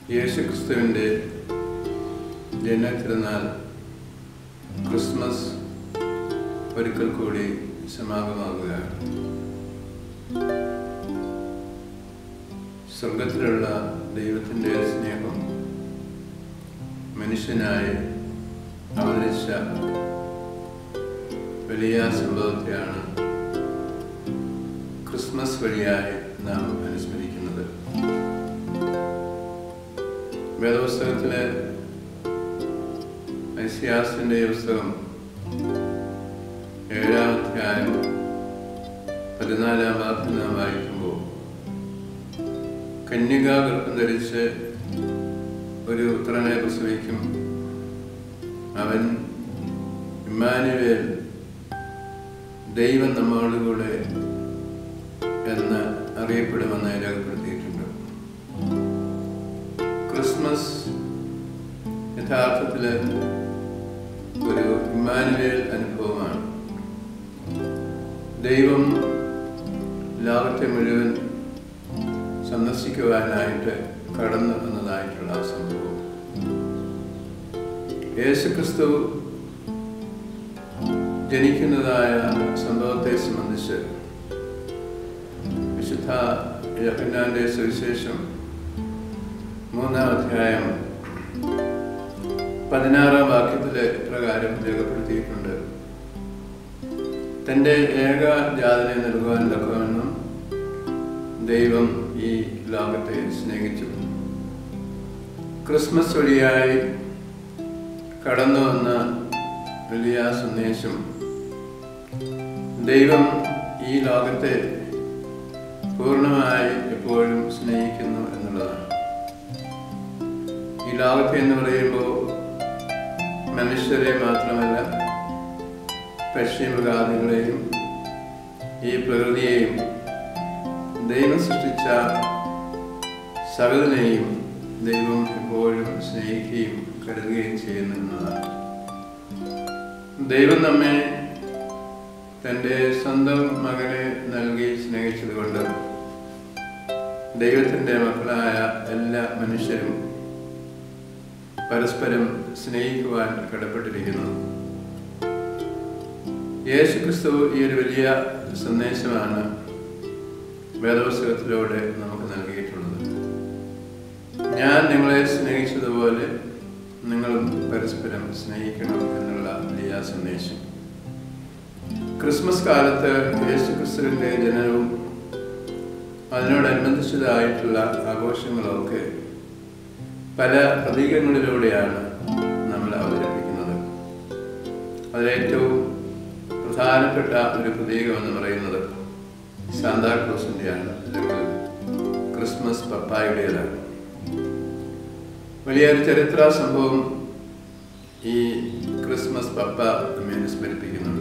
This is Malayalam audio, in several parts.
യേശുക്രിസ്തുവിൻ്റെ ജനനത്തിരുന്നാൾ ക്രിസ്മസ് ഒരിക്കൽ കൂടി സമാഗമാകുകയാണ് സ്വർഗത്തിലുള്ള ദൈവത്തിൻ്റെ സ്നേഹം മനുഷ്യനായി അവതരിച്ച വലിയ സംഭവത്തെയാണ് ക്രിസ്മസ് വഴിയായി നാം അനുസ്മരിക്കുന്നത് വേദപുസ്തകത്തിലെ ഐസിയാസിൻ്റെ പുസ്തകം ഏഴാം അധ്യായം പതിനാലാം വാക്യം നാം വായിക്കുമ്പോൾ കന്യകാ ഗർഭം ധരിച്ച് ഒരു പുത്രനെ പ്രസവിക്കും അവൻ ഇമ്മാനുവേൽ ദൈവം നമ്മോടുകൂടെ എന്ന് അറിയപ്പെടുമെന്ന് രേഖപ്പെടുത്തിയിട്ടുണ്ട് ക്രിസ്മസ് യഥാർത്ഥത്തിൽ ഒരു ഇമ്മാനുവേൽ അനുഭവമാണ് ദൈവം ലോകത്തെ മുഴുവൻ സന്ദർശിക്കുവാനായിട്ട് കടന്നു വന്നതായിട്ടുള്ള ആ സംഭവം യേശുക്രിസ്തു ജനിക്കുന്നതായ സംഭവത്തെ സംബന്ധിച്ച് വിശുദ്ധ യഹന്നാന്റെ സുവിശേഷം മൂന്നാം അധ്യായം പതിനാറാം വാക്യത്തിലെ പ്രകാരം രേഖപ്പെടുത്തിയിട്ടുണ്ട് തൻ്റെ ഏക ജാതനെ നൽകുവാൻ തക്കവണ്ണം ദൈവം ഈ ലോകത്തെ സ്നേഹിച്ചു ക്രിസ്മസ് വഴിയായി കടന്നു വന്ന വലിയ സന്ദേശം ദൈവം ഈ ലോകത്തെ പൂർണ്ണമായി എപ്പോഴും സ്നേഹിക്കുന്നു എന്നുള്ളതാണ് ഈ ലോകത്തെ എന്ന് പറയുമ്പോൾ മനുഷ്യരെ മാത്രമല്ല പക്ഷിമൃഗാദികളെയും ഈ പ്രകൃതിയെയും ദൈവം സൃഷ്ടിച്ച സകലനെയും ദൈവം എപ്പോഴും സ്നേഹിക്കുകയും കരുതുകയും ചെയ്യുന്നു എന്നതാണ് ദൈവം നമ്മെ തൻ്റെ സ്വന്തം മകനെ നൽകി സ്നേഹിച്ചതുകൊണ്ട് ദൈവത്തിൻ്റെ മക്കളായ എല്ലാ മനുഷ്യരും പരസ്പരം സ്നേഹിക്കുവാൻ കടപ്പെട്ടിരിക്കുന്നു യേശുക്രിസ്തു ഈ ഒരു വലിയ സന്ദേശമാണ് വേദപുസ്തകത്തിലൂടെ നമുക്ക് നൽകിയിട്ടുള്ളത് ഞാൻ നിങ്ങളെ സ്നേഹിച്ചതുപോലെ നിങ്ങളും പരസ്പരം സ്നേഹിക്കണം എന്നുള്ള വലിയ സന്ദേശം ക്രിസ്മസ് കാലത്ത് യേശു ക്രിസ്തുവിൻ്റെ ജനനവും അതിനോടനുബന്ധിച്ചതായിട്ടുള്ള ആഘോഷങ്ങളൊക്കെ പല പ്രതീകങ്ങളിലൂടെയാണ് നമ്മൾ അവതരിപ്പിക്കുന്നത് അതിലേറ്റവും പ്രധാനപ്പെട്ട ഒരു പ്രതീകം എന്ന് പറയുന്നത് സാന്താക്ലോസിൻ്റെയാണ് അല്ലെങ്കിൽ ക്രിസ്മസ് പപ്പായുടേതാണ് വലിയൊരു ചരിത്ര സംഭവം ഈ ക്രിസ്മസ് പപ്പ നമ്മെ അനുസ്മരിപ്പിക്കുന്നുണ്ട്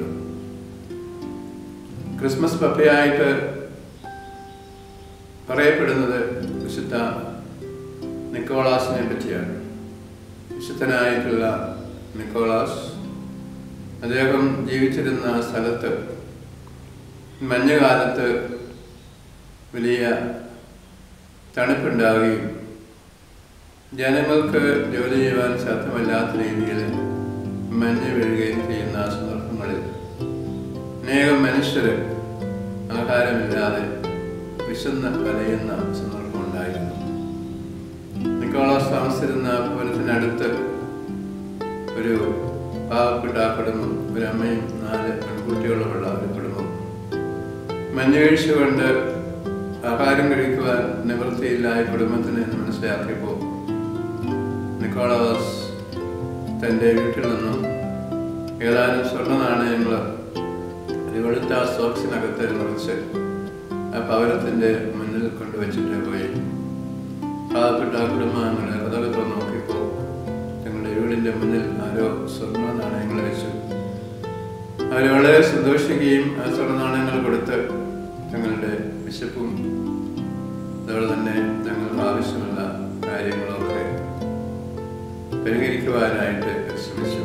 ക്രിസ്മസ് പപ്പയായിട്ട് പറയപ്പെടുന്നത് വിശുദ്ധ നിക്കോളാസിനെ പറ്റിയാണ് വിശുദ്ധനായിട്ടുള്ള നിക്കോളാസ് അദ്ദേഹം ജീവിച്ചിരുന്ന സ്ഥലത്ത് മഞ്ഞുകാലത്ത് വലിയ തണുപ്പുണ്ടാവുകയും ജനങ്ങൾക്ക് ജോലി ചെയ്യുവാൻ സാധ്യമല്ലാത്ത രീതിയിൽ മഞ്ഞ് വീഴുകയും ചെയ്യുന്ന സന്ദർഭങ്ങളിൽ അനേകം മനുഷ്യർ ആഹാരമില്ലാതെ വിശന്ന് വലയുന്ന സന്ദർഭം ഉണ്ടായിരുന്നു നിക്കോളാസ് താമസിച്ചിരുന്ന ഭവനത്തിനടുത്ത് ഒരു പാവപ്പെട്ട കുടുംബം ഒരു അമ്മയും നാല് പെൺകുട്ടികളുമുള്ള ഒരു കുടുംബം മഞ്ഞുവീഴ്ച കൊണ്ട് ആഹാരം കഴിക്കുവാൻ നിവൃത്തിയില്ലായ കുടുംബത്തിന് എന്ന് മനസ്സിലാക്കിയപ്പോൾ നിക്കോളാസ് തൻ്റെ വീട്ടിൽ നിന്നും ഏതാനും സ്വർണ്ണ നാണയങ്ങൾ ഒരു വെളുത്ത സോക്സിനകത്ത് നിറച്ച് ആ പൗരത്തിൻ്റെ മുന്നിൽ കൊണ്ടുവച്ചിട്ട് പോയി പാവപ്പെട്ട കുടുംബാംഗങ്ങളെ കഥകൾ തുറന്ന് നോക്കിയപ്പോൾ തങ്ങളുടെ വീടിൻ്റെ മുന്നിൽ ആരോ സ്വർണ്ണ നാണയങ്ങൾ വെച്ചു അവർ വളരെ സന്തോഷിക്കുകയും ആ സ്വർണ്ണ നാണയങ്ങൾ കൊടുത്ത് തങ്ങളുടെ വിശപ്പും അതുപോലെ തന്നെ തങ്ങൾക്ക് ആവശ്യമുള്ള കാര്യങ്ങളൊക്കെ പരിഹരിക്കുവാനായിട്ട് ശ്രമിച്ചു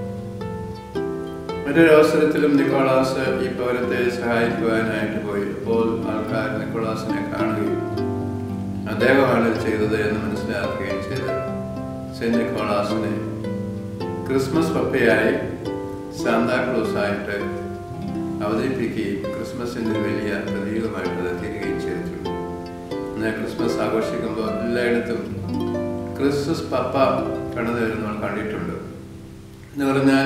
മറ്റൊരു അവസരത്തിലും നിക്കോളാസ് ഈ പൗരത്തെ സഹായിക്കുവാനായിട്ട് പോയി അപ്പോൾ ആൾക്കാർ നിക്കോളാസിനെ കാണുകയും അദ്ദേഹമാണ് ഇത് ചെയ്തത് എന്ന് മനസ്സിലാക്കുകയും ചെയ്ത് സെന്റ് നിക്കോളാസിനെ ക്രിസ്മസ് പപ്പയായി സാന്താക്ലോസായിട്ട് അവതരിപ്പിക്കുകയും ക്രിസ്മസിൻ്റെ ഒരു വലിയ പ്രതീകമായിട്ട് അത് തീരുകയും ചെയ്തിട്ടുണ്ട് ഇന്ന് ക്രിസ്മസ് ആഘോഷിക്കുമ്പോൾ എല്ലായിടത്തും ക്രിസ്മസ് പപ്പ കടന്നു വരുന്ന നമ്മൾ കണ്ടിട്ടുണ്ട് എന്ന് പറഞ്ഞാൽ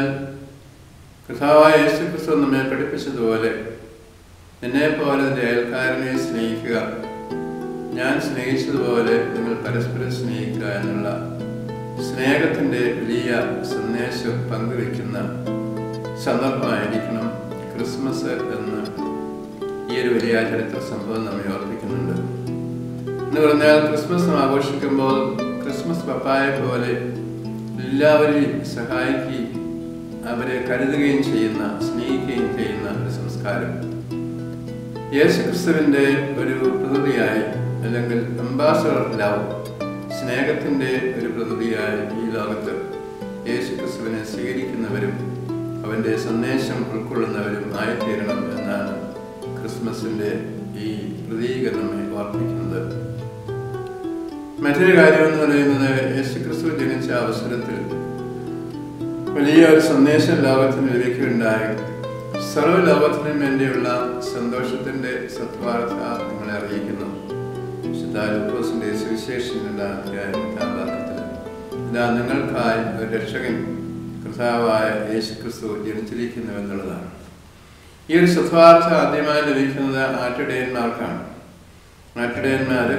കഥാവായ യേശു ക്രിസ്തു നമ്മെ പഠിപ്പിച്ചതുപോലെ എന്നെ പോലെ നിന്റെ അയൽക്കാരനെ സ്നേഹിക്കുക ഞാൻ സ്നേഹിച്ചതുപോലെ നിങ്ങൾ പരസ്പരം സ്നേഹിക്കുക എന്നുള്ള സ്നേഹത്തിൻ്റെ വലിയ സന്ദേശം പങ്കുവെക്കുന്ന സന്ദർഭമായിരിക്കണം ക്രിസ്മസ് എന്ന് ഈ ഒരു വലിയ ചരിത്ര സംഭവം നമ്മെ ഓർപ്പിക്കുന്നുണ്ട് എന്ന് പറഞ്ഞാൽ ക്രിസ്മസ് നാം ആഘോഷിക്കുമ്പോൾ ക്രിസ്മസ് പപ്പായെ പോലെ എല്ലാവരെയും സഹായിക്കുകയും അവരെ കരുതുകയും ചെയ്യുന്ന സ്നേഹിക്കുകയും ചെയ്യുന്ന ഒരു സംസ്കാരം യേശു ക്രിസ്തുവിൻ്റെ ഒരു പ്രകൃതിയായി അല്ലെങ്കിൽ അംബാസഡർ ലവ് സ്നേഹത്തിൻ്റെ ഒരു പ്രകൃതിയായി ഈ ലോകത്ത് യേശു ക്രിസ്തുവിനെ സ്വീകരിക്കുന്നവരും അവൻ്റെ സന്ദേശം ഉൾക്കൊള്ളുന്നവരും ആയിത്തീരണം എന്നാണ് ക്രിസ്മസിൻ്റെ ഈ പ്രതീകം നമ്മെ ഓർപ്പിക്കുന്നത് മറ്റൊരു കാര്യം എന്ന് പറയുന്നത് യേശു ക്രിസ്തു ജനിച്ച അവസരത്തിൽ വലിയ ഒരു സന്ദേശം ലോകത്തിന് ലഭിക്കുകയുണ്ടായി സർവ്വ ലോകത്തിനും വേണ്ടിയുള്ള സന്തോഷത്തിന്റെ സത്വാർത്ത നിങ്ങളെ അറിയിക്കുന്നു വിശുദ്ധാലുക്കോസിന്റെ സുവിശേഷം രണ്ടാം അധ്യായം എട്ടാം വാക്യത്തിൽ ഇതാ നിങ്ങൾക്കായി ഒരു രക്ഷകൻ കർത്താവായ യേശു ക്രിസ്തു ജനിച്ചിരിക്കുന്നു എന്നുള്ളതാണ് ഈ ഒരു സത്വാർത്ത ആദ്യമായി ലഭിക്കുന്നത് ആട്ടിടയന്മാർക്കാണ് ആട്ടിടയന്മാര്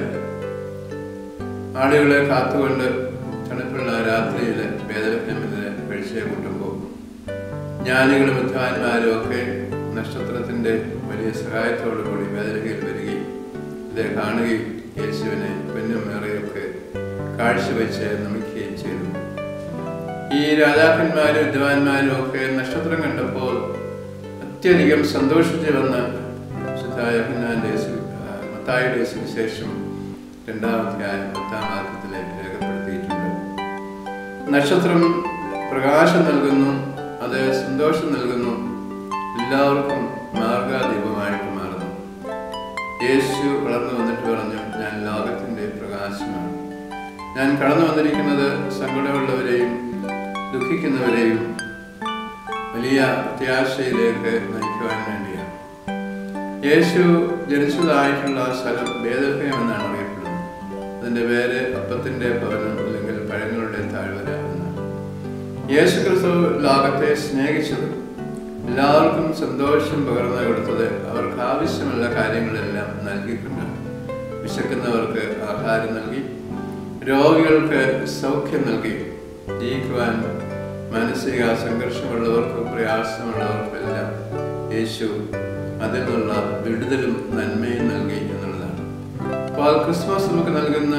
ആടുകളെ കാത്തുകൊണ്ട് തണുപ്പുള്ള രാത്രിയിൽ വേദനഹമിലെ വെളിച്ചയെ കൂട്ടുമ്പോൾ ജ്ഞാനികളും വിദ്വാൻമാരും ഒക്കെ നക്ഷത്രത്തിന്റെ വലിയ സഹായത്തോടു കൂടി വേദനയിൽ വരികയും ഇത് കാണുകയും യേശുവിനെ പെണ്ണും മേറെയൊക്കെ കാഴ്ചവെച്ച് നമിക്കുകയും ചെയ്തു ഈ രാജാക്കന്മാരും വിദ്വാൻമാരും ഒക്കെ നക്ഷത്രം കണ്ടപ്പോൾ അത്യധികം സന്തോഷിച്ചു വന്ന് സിദ്ധായഹന്നാന്റെ മത്തായുടെ സുവിശേഷം രണ്ടാമധ്യായം പത്താം വാക്യത്തിലെ രേഖപ്പെടുത്തിയിട്ടുണ്ട് നക്ഷത്രം പ്രകാശം നൽകുന്നു അത് സന്തോഷം നൽകുന്നു എല്ലാവർക്കും മാർഗാദീപമായിട്ട് മാറുന്നു യേശു വളർന്നു വന്നിട്ട് പറഞ്ഞു ഞാൻ ലോകത്തിന്റെ പ്രകാശമാണ് ഞാൻ കടന്നു വന്നിരിക്കുന്നത് സങ്കടമുള്ളവരെയും ദുഃഖിക്കുന്നവരെയും വലിയ പ്രത്യാശയിലേക്ക് നയിക്കുവാൻ വേണ്ടിയാണ് യേശു ജനിച്ചതായിട്ടുള്ള സ്ഥലം ബേദൽഹയം എന്നാണ് അറിയപ്പെടുന്നത് അതിന്റെ പേര് അപ്പത്തിന്റെ ഭവനം അല്ലെങ്കിൽ പഴങ്ങളുടെ താഴ്വര എന്നാണ് യേശു ക്രിസ്തു ലോകത്തെ സ്നേഹിച്ചത് എല്ലാവർക്കും സന്തോഷം പകർന്നു കൊടുത്തത് അവർക്ക് ആവശ്യമുള്ള കാര്യങ്ങളെല്ലാം നൽകിയിട്ടുണ്ട് വിശക്കുന്നവർക്ക് ആഹാരം നൽകി രോഗികൾക്ക് സൗഖ്യം നൽകി ജീവിക്കുവാൻ മാനസിക സംഘർഷമുള്ളവർക്കും പ്രയാസമുള്ളവർക്കും എല്ലാം യേശു അതിൽ നിന്നുള്ള വിടുതലും നന്മയും നൽകി എന്നുള്ളതാണ് അപ്പോൾ ക്രിസ്മസ് നമുക്ക് നൽകുന്ന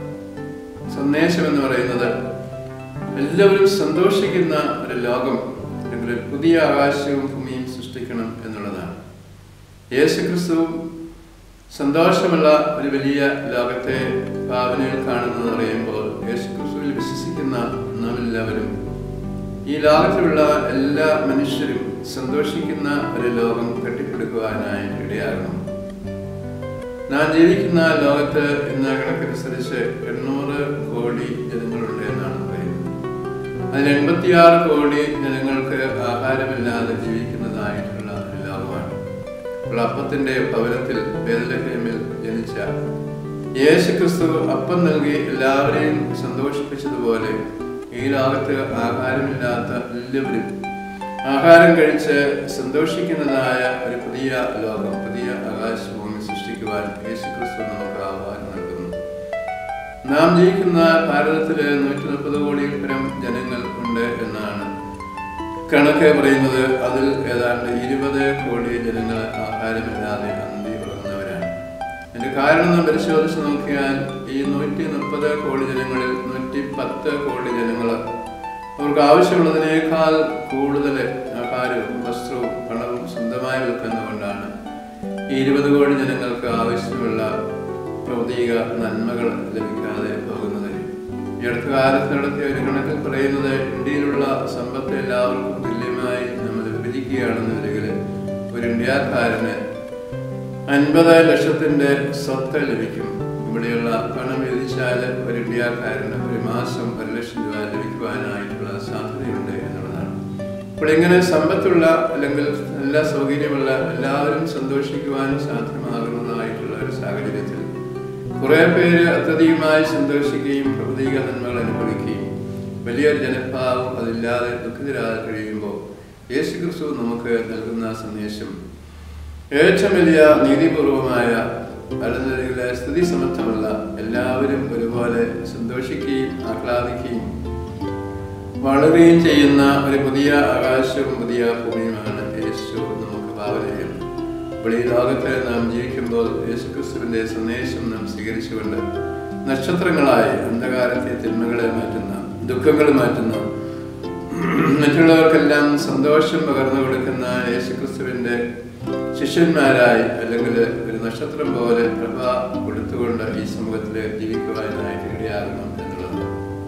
സന്ദേശം എന്ന് പറയുന്നത് എല്ലാവരും സന്തോഷിക്കുന്ന ഒരു ലോകം അല്ലെങ്കിൽ ഒരു പുതിയ ആകാശവും ഭൂമിയും സൃഷ്ടിക്കണം എന്നുള്ളതാണ് യേശു ക്രിസ്തുവും സന്തോഷമുള്ള ഒരു വലിയ ലോകത്തെ ഭാവനയിൽ കാണുന്നത് പറയുമ്പോൾ യേശു ക്രിസ്തുവിൽ വിശ്വസിക്കുന്ന നാം എല്ലാവരും ഈ ലോകത്തിലുള്ള എല്ലാ മനുഷ്യരും സന്തോഷിക്കുന്ന ഒരു ലോകം കെട്ടിപ്പടുക്കുവാനായി ഇടയാകണം നാം ജീവിക്കുന്ന ലോകത്ത് ഇന്ന് കണക്കനുസരിച്ച് എണ്ണൂറ് കോടി ജനങ്ങളുണ്ട് എന്നാണ് പറയുന്നത് അതിൽ എൺപത്തിയാറ് കോടി ജനങ്ങൾക്ക് ആഹാരമില്ലാതെ ജീവിക്കുന്നതായിട്ടുള്ള ഒരു ലോകമാണ് അപ്പോൾ അപ്പത്തിന്റെ ഭവനത്തിൽ ബേദലഹേമിൽ ജനിച്ച യേശു ക്രിസ്തു അപ്പം നൽകി എല്ലാവരെയും സന്തോഷിപ്പിച്ചതുപോലെ ഈ ലോകത്ത് ആഹാരമില്ലാത്ത എല്ലാവരും ആഹാരം കഴിച്ച് സന്തോഷിക്കുന്നതായ ഒരു പുതിയ ലോകം പുതിയ ആകാശഭൂമി സൃഷ്ടിക്കുവാൻ യേശു ക്രിസ്തു നമുക്ക് ആഹ്വാനം നൽകുന്നു നാം ജീവിക്കുന്ന ഭാരതത്തില് നൂറ്റി മുപ്പത് കോടിയിൽ പരം ജനങ്ങൾ ഉണ്ട് എന്നാണ് കണക്ക് പറയുന്നത് അതിൽ ഏതാണ്ട് ഇരുപത് കോടി ജനങ്ങൾ ആഹാരമില്ലാതെ അന്തി ഉറങ്ങുന്നവരാണ് അതിന്റെ കാരണം നാം പരിശോധിച്ച് നോക്കിയാൽ ഈ നൂറ്റി മുപ്പത് കോടി ജനങ്ങളിൽ നൂറ്റി പത്ത് കോടി ജനങ്ങൾ അവർക്ക് ആവശ്യമുള്ളതിനേക്കാൾ കൂടുതൽ ആഹാരവും വസ്ത്രവും പണവും സ്വന്തമായി വെക്കുന്നതുകൊണ്ടാണ് ഈ ഇരുപത് കോടി ജനങ്ങൾക്ക് ആവശ്യമുള്ള ഭൗതിക നന്മകൾ ലഭിക്കാതെ പോകുന്നത് ഈ അടുത്ത കാലത്ത് നടത്തിയ ഒരു കണക്കിൽ പറയുന്നത് ഇന്ത്യയിലുള്ള സമ്പത്ത് എല്ലാവർക്കും തുല്യമായി നമ്മൾ വിഭജിക്കുകയാണെന്ന് വരികിൽ ഒരു ഇന്ത്യക്കാരന് അൻപത് ലക്ഷത്തിന്റെ സ്വത്ത് ലഭിക്കും ഇവിടെയുള്ള പണം വിധിച്ചാൽ ഒരു ഇടിയാക്കാരന് ഒരു മാസം ഒരു ലക്ഷം രൂപ ലഭിക്കുവാനായിട്ടുള്ള സാധ്യതയുണ്ട് എന്നുള്ളതാണ് അപ്പോൾ ഇങ്ങനെ സമ്പത്തുള്ള അല്ലെങ്കിൽ എല്ലാ സൗകര്യമുള്ള എല്ലാവരും സന്തോഷിക്കുവാൻ സാധ്യമാകുന്നതായിട്ടുള്ള ഒരു സാഹചര്യത്തിൽ കുറെ പേര് അത്യധികമായി സന്തോഷിക്കുകയും പ്രതീക നന്മകൾ അനുഭവിക്കുകയും വലിയൊരു ജനഭാവം അതില്ലാതെ ദുഃഖിതരാതെ കഴിയുമ്പോൾ യേശു ക്രിസ്തു നമുക്ക് നൽകുന്ന സന്ദേശം ഏറ്റവും വലിയ നീതിപൂർവമായ അല്ലെങ്കിൽ സ്ഥിതി സമത്വമുള്ള എല്ലാവരും ഒരുപോലെ സന്തോഷിക്കുകയും ആഹ്ലാദിക്കുകയും വളരുകയും ചെയ്യുന്ന ഒരു പുതിയ ആകാശവും പുതിയ ഭൂമിയുമാണ് യേശു നമുക്ക് ഭാവന ചെയ്യുന്നത് അപ്പോൾ ഈ ലോകത്ത് നാം ജീവിക്കുമ്പോൾ യേശു ക്രിസ്തുവിന്റെ സന്ദേശം നാം സ്വീകരിച്ചുകൊണ്ട് നക്ഷത്രങ്ങളായി അന്ധകാരത്തെ തിന്മകളെ മാറ്റുന്ന ദുഃഖങ്ങൾ മാറ്റുന്ന മറ്റുള്ളവർക്കെല്ലാം സന്തോഷം പകർന്നു കൊടുക്കുന്ന യേശു ക്രിസ്തുവിന്റെ ശിഷ്യന്മാരായി അല്ലെങ്കിൽ ഒരു നക്ഷത്രം പോലെ പ്രഭ കൊടുത്തുകൊണ്ട് ഈ സമൂഹത്തിൽ ജീവിക്കുവാനായിട്ട് ഇടയാകണം എന്നുള്ളതാണ്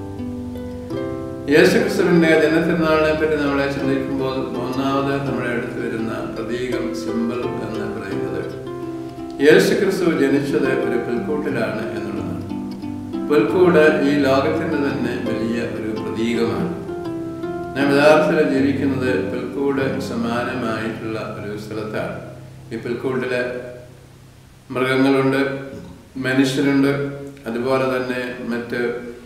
യേശുക്രിസ്തുവിന്റെ ജനത്തിനാളിനെ പറ്റി നമ്മളെ ചിന്തിക്കുമ്പോൾ മൂന്നാമത് നമ്മുടെ അടുത്ത് വരുന്ന പ്രതീകം സിമ്പിൾ എന്ന് പറയുന്നത് യേശുക്രിസ്തു ജനിച്ചത് ഒരു പുൽക്കൂട്ടിലാണ് എന്നുള്ളതാണ് പുൽക്കൂട് ഈ ലോകത്തിന്റെ തന്നെ വലിയ ഒരു പ്രതീകമാണ് നാം യഥാർത്ഥത്തിൽ ജീവിക്കുന്നത് പുൽക്കൂട് സമാനമായിട്ടുള്ള ഒരു സ്ഥലത്താണ് ഈ പുൽക്കൂട്ടിലെ മൃഗങ്ങളുണ്ട് മനുഷ്യരുണ്ട് അതുപോലെ തന്നെ മറ്റ്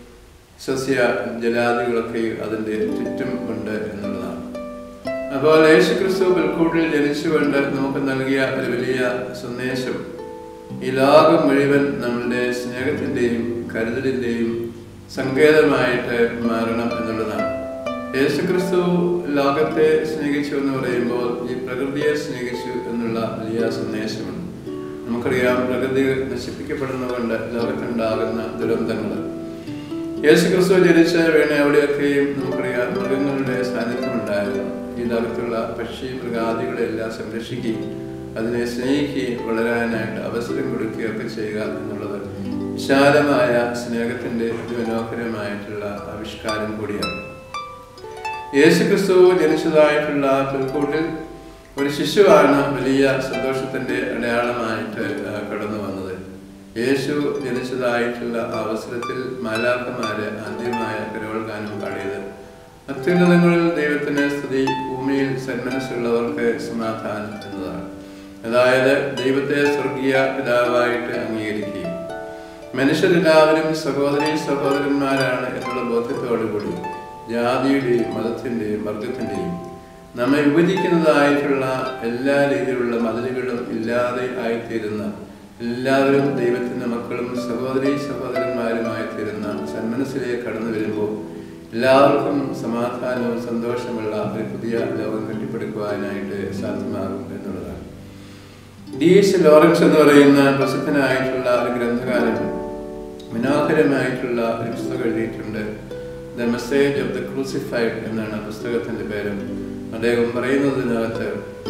സസ്യ ജലാദികളൊക്കെ അതിൻ്റെ ചുറ്റും ഉണ്ട് എന്നുള്ളതാണ് അപ്പോൾ യേശു ക്രിസ്തു പുൽക്കൂട്ടിൽ ജനിച്ചുകൊണ്ട് നമുക്ക് നൽകിയ ഒരു വലിയ സന്ദേശം ഈ ലോകം മുഴുവൻ നമ്മളുടെ സ്നേഹത്തിൻ്റെയും കരുതലിൻ്റെയും സങ്കേതമായിട്ട് മാറണം എന്നുള്ളതാണ് യേശുക്രിസ്തു ലോകത്തെ സ്നേഹിച്ചു എന്ന് പറയുമ്പോൾ ഈ പ്രകൃതിയെ സ്നേഹിച്ചു എന്നുള്ള വലിയ സന്ദേശമുണ്ട് നമുക്കറിയാം പ്രകൃതി നശിപ്പിക്കപ്പെടുന്നതുകൊണ്ട് ലോകത്തുണ്ടാകുന്ന ദുരന്തങ്ങൾ യേശുക്രിസ്തു ജനിച്ച വീണ എവിടെയൊക്കെയും നമുക്കറിയാം മൃഗങ്ങളുടെ സാന്നിധ്യം ഉണ്ടായിരുന്നു ഈ ലോകത്തുള്ള പക്ഷി മൃഗാദികളെ എല്ലാം സംരക്ഷിക്കുകയും അതിനെ സ്നേഹിക്കുകയും വളരാനായിട്ട് അവസരം കൊടുക്കുകയൊക്കെ ചെയ്യുക എന്നുള്ളത് വിശാലമായ സ്നേഹത്തിന്റെ മനോഹരമായിട്ടുള്ള ആവിഷ്കാരം കൂടിയാണ് യേശുക്രിസ്തു ജനിച്ചതായിട്ടുള്ള പുൽക്കൂട്ടിൽ ഒരു ശിശുവാണ് വലിയ സന്തോഷത്തിന്റെ അടയാളമായിട്ട് കടന്നു വന്നത് യേശു ജനിച്ചതായിട്ടുള്ള അവസരത്തിൽ മാലാഖമാര് ആദ്യമായ കരോൾ ഗാനം പാടിയത് അത്യുന്നതങ്ങളിൽ ദൈവത്തിന് സ്തുതി ഭൂമിയിൽ സന്മനസ്സുള്ളവർക്ക് സമാധാനം എന്നതാണ് അതായത് ദൈവത്തെ സ്വർഗീയ പിതാവായിട്ട് അംഗീകരിക്കുകയും മനുഷ്യരെല്ലാവരും സഹോദരി സഹോദരന്മാരാണ് എന്നുള്ള ബോധ്യത്തോടുകൂടി ജാതിയുടെയും മതത്തിൻ്റെയും വർഗത്തിൻ്റെയും നമ്മെ വിഭജിക്കുന്നതായിട്ടുള്ള എല്ലാ രീതിയിലുള്ള മതിലുകളും ഇല്ലാതെ ആയിത്തീരുന്ന എല്ലാവരും ദൈവത്തിൻ്റെ മക്കളും സഹോദരി സഹോദരന്മാരുമായി തീരുന്ന സന്മനസ്സിലേക്ക് കടന്നു വരുമ്പോൾ എല്ലാവർക്കും സമാധാനവും സന്തോഷമുള്ള ഒരു പുതിയ ലോകം കെട്ടിപ്പടുക്കുവാനായിട്ട് സാധ്യമാകും എന്നുള്ളതാണ് ഡി എസ് ലോറൻസ് എന്ന് പറയുന്ന പ്രസിദ്ധനായിട്ടുള്ള ഒരു ഗ്രന്ഥകാരൻ മനോഹരമായിട്ടുള്ള ഒരു പുസ്തകം എഴുതിയിട്ടുണ്ട് the message of the crucified എന്നാണ് പുസ്തകത്തിന്റെ പേര് അദ്ദേഹം പറയുന്നതിനകത്ത്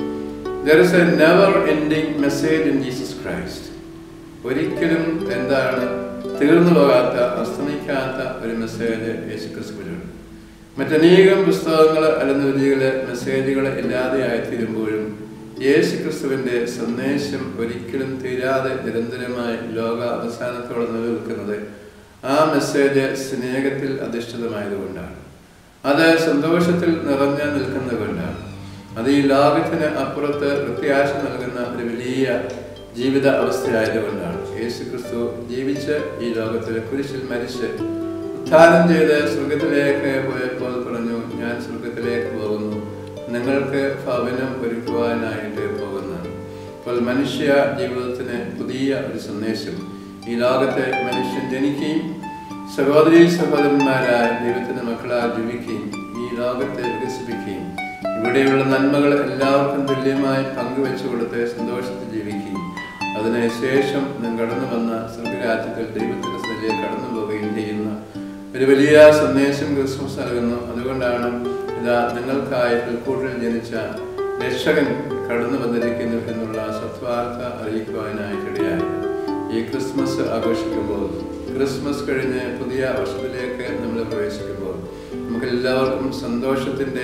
there is a never ending message in Jesus Christ ഒരിക്കലും എന്താണ് തീർന്നു പോകാത്ത അസ്തമിക്കാത്ത ഒരു മെസ്സേജ് യേശുക്രിസ്തുവിലുണ്ട് മറ്റനേകം പുസ്തകങ്ങൾ അല്ലെങ്കിൽ മെസ്സേജുകൾ ഇല്ലാതെയായിത്തീരുമ്പോഴും യേശു ക്രിസ്തുവിന്റെ സന്ദേശം ഒരിക്കലും തീരാതെ നിരന്തരമായി ലോക അവസാനത്തോടെ നിലനിൽക്കുന്നത് ആ മെസ്സേജ് സ്നേഹത്തിൽ അധിഷ്ഠിതമായതുകൊണ്ടാണ് അത് സന്തോഷത്തിൽ നിറഞ്ഞു നിൽക്കുന്നത് കൊണ്ടാണ് അത് ഈ ലോകത്തിന് അപ്പുറത്ത് പ്രത്യാശ നൽകുന്ന ഒരു വലിയ ജീവിത അവസ്ഥയായതുകൊണ്ടാണ് യേശു ക്രിസ്തു ജീവിച്ച് ഈ ലോകത്തിൽ കുരിശിൽ മരിച്ച് ഉത്ഥാനം ചെയ്ത് സ്വർഗത്തിലേക്ക് പോയപ്പോൾ പറഞ്ഞു ഞാൻ സ്വർഗത്തിലേക്ക് പോകുന്നു നിങ്ങൾക്ക് ഭവനം ഒരുക്കുവാനായിട്ട് പോകുന്നതാണ് അപ്പോൾ മനുഷ്യ ജീവിതത്തിന് പുതിയ ഒരു സന്ദേശം ഈ ലോകത്തെ മനുഷ്യൻ ജനിക്കുകയും സഹോദരി സഹോദരന്മാരായ ദൈവത്തിന്റെ മക്കളാൽ ജീവിക്കുകയും ഈ ലോകത്തെ വികസിപ്പിക്കുകയും ഇവിടെയുള്ള നന്മകൾ എല്ലാവർക്കും തുല്യമായി പങ്കുവെച്ചു കൊടുത്ത് സന്തോഷത്തിൽ ജീവിക്കുകയും അതിന് ശേഷം നാം കടന്നു വന്ന സ്വർഗരാജ്യത്തിൽ ദൈവത്തിന്റെ സ്ഥലത്തേക്ക് കടന്നു പോവുകയും ചെയ്യുന്ന ഒരു വലിയ സന്ദേശം ക്രിസ്മസ് നൽകുന്നു അതുകൊണ്ടാണ് ഇതാ നിങ്ങൾക്കായി പുൽക്കൂട്ടിൽ ജനിച്ച രക്ഷകൻ കടന്നു വന്നിരിക്കുന്നു എന്നുള്ള സത്വാർത്ഥ അറിയിക്കുവാനായിട്ടിടയായി ഈ ക്രിസ്മസ് ആഘോഷിക്കുമ്പോൾ ക്രിസ്മസ് കഴിഞ്ഞ് പുതിയ വർഷത്തിലേക്ക് നമ്മൾ പ്രവേശിക്കുമ്പോൾ നമുക്ക് എല്ലാവർക്കും സന്തോഷത്തിൻ്റെ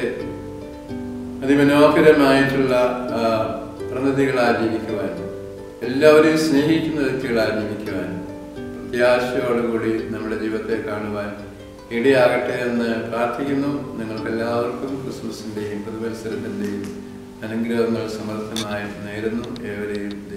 അതിമനോഹരമായിട്ടുള്ള പ്രതിനിധികളായി ജീവിക്കുവാൻ എല്ലാവരെയും സ്നേഹിക്കുന്ന വ്യക്തികളായി ജീവിക്കുവാൻ പ്രത്യാശയോടുകൂടി നമ്മുടെ ജീവിതത്തെ കാണുവാൻ ഇടയാകട്ടെ എന്ന് പ്രാർത്ഥിക്കുന്നു നിങ്ങൾക്ക് എല്ലാവർക്കും ക്രിസ്മസിൻ്റെയും പുതുവത്സരത്തിൻ്റെയും അനുഗ്രഹങ്ങൾ സമർത്ഥമായി നേരുന്നു ഏവരെയും